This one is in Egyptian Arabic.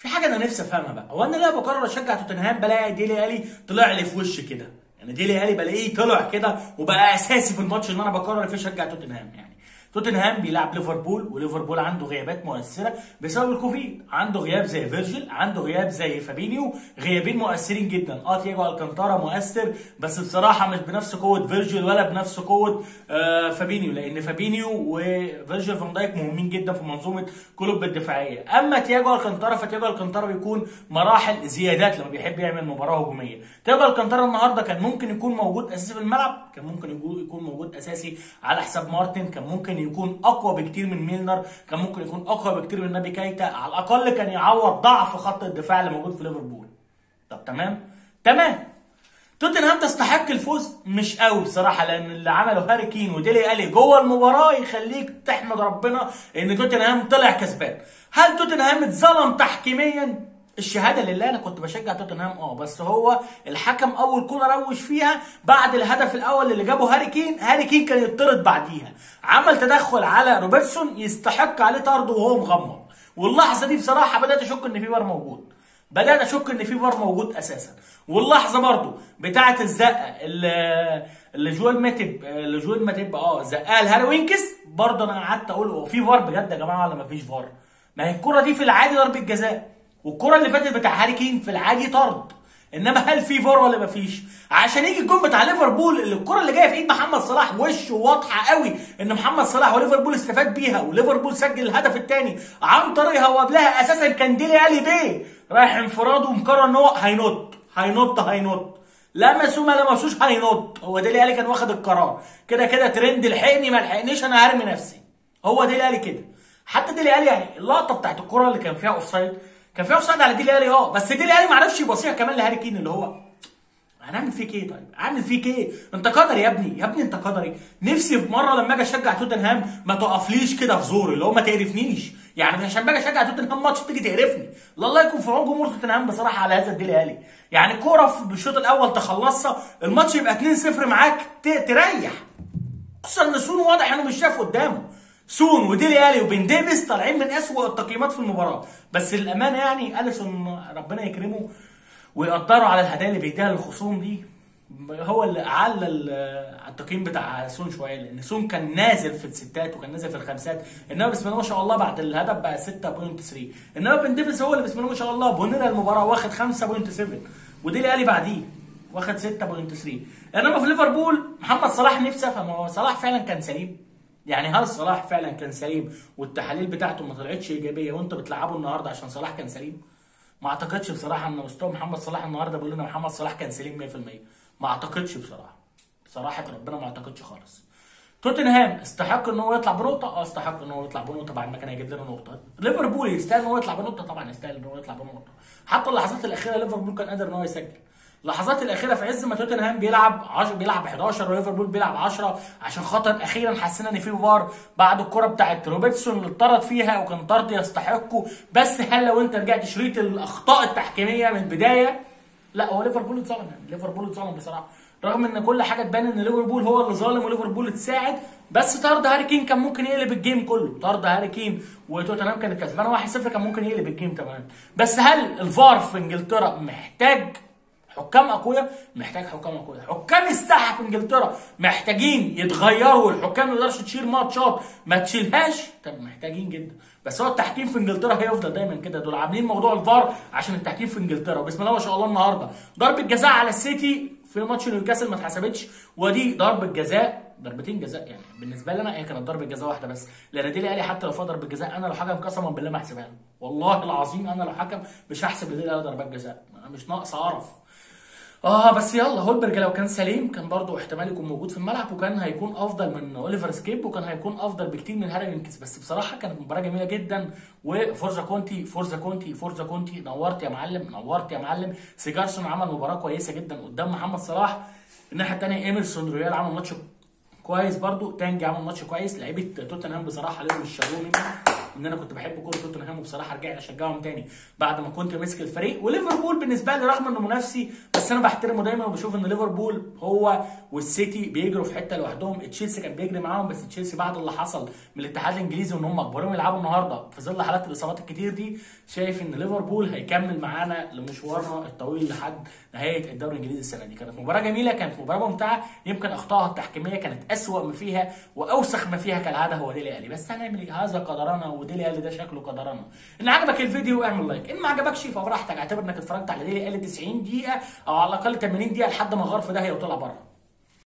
في حاجه انا نفسي افهمها بقى هو انا ليه بقرر اشجع توتنهام بلاقي ديلي الي طلع لي في وشي كده يعني ديلي الي بلاقيه طلع كده وبقى اساسي في الماتش اللي انا بقرر فيه اشجع توتنهام يعني توتنهام بيلعب ليفربول وليفربول عنده غيابات مؤثره بسبب الكوفيد عنده غياب زي فيرجيل عنده غياب زي فابينيو غيابين مؤثرين جدا اه تياجو الكانتارا مؤثر بس بصراحه مش بنفس قوه فيرجيل ولا بنفس قوه آه فابينيو لان فابينيو وفيرجيل فان دايك مهمين جدا في منظومه كلوب الدفاعيه اما تياجو الكانتارا فتياجو الكانتارا بيكون مراحل زيادات لما بيحب يعمل مباراه هجوميه تياجو الكانتارا النهارده كان ممكن يكون موجود اساسي في الملعب كان ممكن يكون موجود اساسي على حساب مارتن كان ممكن يكون اقوى بكتير من ميلنر كان ممكن يكون اقوى بكتير من نبي كايتا على الاقل كان يعوض ضعف خط الدفاع اللي موجود في ليفربول طب تمام تمام توتنهام تستحق الفوز مش قوي بصراحه لان اللي عمله هاري كين وديلي الي جوه المباراه يخليك تحمد ربنا ان توتنهام طلع كسبان هل توتنهام اتظلم تحكيميا الشهاده لله انا كنت بشجع توتنهام اه بس هو الحكم اول كوره روش فيها بعد الهدف الاول اللي جابه هاري كين هاري كين كان يطرد بعديها عمل تدخل على روبرتسون يستحق عليه طرد وهو مغمض واللحظه دي بصراحه بدات اشك ان في فار موجود بدات اشك ان في فار موجود اساسا واللحظه برضو بتاعه الزقه اللي اللي جوال ماتب اللي جوال ماتب اه زقها لهاري وينكس برضه انا قعدت اقول هو في فار بجد يا جماعه ولا مفيش فار ما هي الكره دي في العادي ضربه جزاء والكره اللي فاتت بتاع هاري كين في العادي طرد انما هل في فار ولا مفيش عشان يجي الجون بتاع ليفربول اللي الكره اللي جايه في ايد محمد صلاح وشه واضحه قوي ان محمد صلاح وليفربول استفاد بيها وليفربول سجل الهدف الثاني عن طريقها وقبلها اساسا كان ديلي الي بيه رايح انفراد ومقرر ان هو هينط هينط هينط لمسوا ما لمسوش هينط هو ديلي الي كان واخد القرار كده كده ترند لحقني ما لحقنيش انا هرمي نفسي هو ديلي الي كده حتى ديلي الي يعني اللقطه بتاعت الكره اللي كان فيها اوف سايد كان فيها اوفسايد على ديلي الي اه بس ديلي الي ما عرفش يبصيها كمان لهاري كين اللي هو هنعمل فيك ايه طيب؟ اعمل فيك ايه؟ انت قدري يا ابني، يا ابني انت قدري، نفسي في مره لما اجي اشجع توتنهام ما تقفليش كده في زوري اللي هو ما تقرفنيش، يعني مش عشان باجي اشجع توتنهام ماتش تيجي تقرفني، الله يكون في عون جمهور توتنهام بصراحه على هذا الديلي الي، يعني كوره في الشوط الاول تخلصها الماتش يبقى 2-0 معاك تريح. خصوصا ان سون واضح انه مش شايف قدامه، سون وديلي الي وبن ديفيس طالعين من اسوء التقييمات في المباراه بس للامانه يعني اليسون ربنا يكرمه ويقدره على الهدايا اللي بيديها للخصوم دي هو اللي على التقييم بتاع سون شويه لان سون كان نازل في الستات وكان نازل في الخمسات انما بسم الله ما شاء الله بعد الهدف بقى 6.3 انما بن ديفيس هو اللي بسم الله ما شاء الله بنينا المباراه واخد 5.7 وديلي الي بعديه واخد 6.3 انما في ليفربول محمد صلاح نفسي افهم هو صلاح فعلا كان سليم يعني هل صلاح فعلا كان سليم والتحاليل بتاعته ما طلعتش ايجابيه وانت بتلعبه النهارده عشان صلاح كان سليم؟ ما اعتقدش بصراحه ان مستوى محمد صلاح النهارده بيقول لنا محمد صلاح كان سليم 100% ما اعتقدش بصراحه بصراحه ربنا ما اعتقدش خالص توتنهام استحق ان هو يطلع بنقطه اه استحق ان هو يطلع بنقطه بعد ما كان هيجيب لنا نقطه ليفربول يستاهل ان هو يطلع بنقطه طبعا يستاهل ان هو يطلع بنقطه حتى اللحظات الاخيره ليفربول كان قادر ان هو يسجل اللحظات الاخيره في عز ما توتنهام بيلعب 10 بيلعب 11 وليفربول بيلعب 10 عشان خاطر اخيرا حسينا ان في فار بعد الكره بتاعت روبرتسون اللي اتطرد فيها وكان طرد يستحقه بس هل لو انت رجعت شريط الاخطاء التحكيميه من البدايه لا هو ليفربول اتظلم ليفربول اتظلم بصراحه رغم ان كل حاجه تبان ان ليفربول هو اللي ظالم وليفربول اتساعد بس طرد هاري كين كان ممكن يقلب الجيم كله طرد هاري كين وتوتنهام كانت كسبانه 1-0 كان ممكن يقلب الجيم تماما بس هل الفار في انجلترا محتاج حكام اقوياء محتاج حكام اقوياء حكام الساحه في انجلترا محتاجين يتغيروا والحكام ما تقدرش تشيل ماتشات ما تشيلهاش طب محتاجين جدا بس هو التحكيم في انجلترا هيفضل دايما كده دول عاملين موضوع الفار عشان التحكيم في انجلترا وبسم الله ما شاء الله النهارده ضربه جزاء على السيتي في ماتش نيوكاسل ما اتحسبتش ودي ضربه جزاء ضربتين جزاء يعني بالنسبه لي انا هي كانت ضربه جزاء واحده بس لان دي قال حتى لو فيها ضربه جزاء انا لو حكم قسما بالله ما هحسبها له والله العظيم انا لو حكم مش هحسب لدي ضربات جزاء مش ناقص قرف اه بس يلا هولبرج لو كان سليم كان برضه احتمال يكون موجود في الملعب وكان هيكون افضل من اوليفر سكيب وكان هيكون افضل بكتير من هاري وينكس بس بصراحه كانت مباراه جميله جدا وفورزا كونتي فورزا كونتي فورزا كونتي نورت يا معلم نورت يا معلم سيجارسون عمل مباراه كويسه جدا قدام محمد صلاح الناحيه الثانيه ايمرسون رويال عمل ماتش كويس برضه تانجي عمل ماتش كويس لعيبه توتنهام بصراحه لهم الشالوه ان انا كنت بحب كوره توتنهام وبصراحه رجعت اشجعهم تاني بعد ما كنت ماسك الفريق وليفربول بالنسبه لي رغم انه منافسي بس انا بحترمه دايما وبشوف ان ليفربول هو والسيتي بيجروا في حته لوحدهم تشيلسي كان بيجري معاهم بس تشيلسي بعد اللي حصل من الاتحاد الانجليزي وان هم اجبروهم يلعبوا النهارده في ظل حالات الاصابات الكتير دي شايف ان ليفربول هيكمل معانا لمشوارنا الطويل لحد نهايه الدوري الانجليزي السنه دي كانت مباراه جميله كانت مباراه ممتعه يمكن اخطائها التحكيميه كانت اسوا ما فيها واوسخ ما فيها كالعاده هو ديلي الي بس هنعمل ايه هذا قدرنا وديلي الي ده شكله قدرنا ان عجبك الفيديو اعمل لايك ان ما عجبكش فبراحتك اعتبر انك اتفرجت على ديلي الي 90 دقيقه او على الاقل 80 دقيقه لحد ما غار في داهيه وطلع بره